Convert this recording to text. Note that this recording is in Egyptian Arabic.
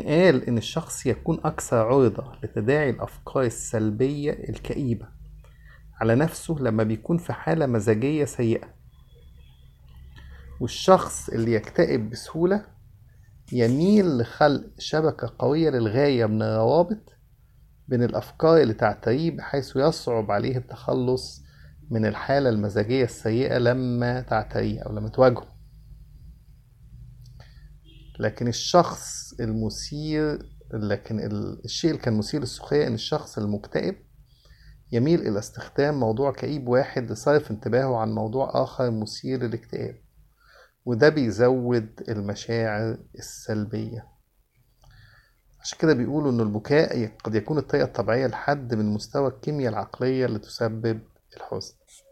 قال إن الشخص يكون أكثر عرضة لتداعي الأفكار السلبية الكئيبة على نفسه لما بيكون في حالة مزاجية سيئة والشخص اللي يكتئب بسهولة يميل لخلق شبكة قوية للغاية من الروابط بين الأفكار اللي تعتريه بحيث يصعب عليه التخلص من الحالة المزاجية السيئة لما تعتريه أو لما تواجهه لكن الشخص المثير لكن ال- الشيء اللي كان مثير للسخرية إن الشخص المكتئب يميل إلى استخدام موضوع كئيب واحد لصرف انتباهه عن موضوع آخر مثير للاكتئاب وده بيزود المشاعر السلبية عشان كده بيقولوا إن البكاء قد يكون الطريقة الطبيعية لحد من مستوى الكيمياء العقلية اللي تسبب الحزن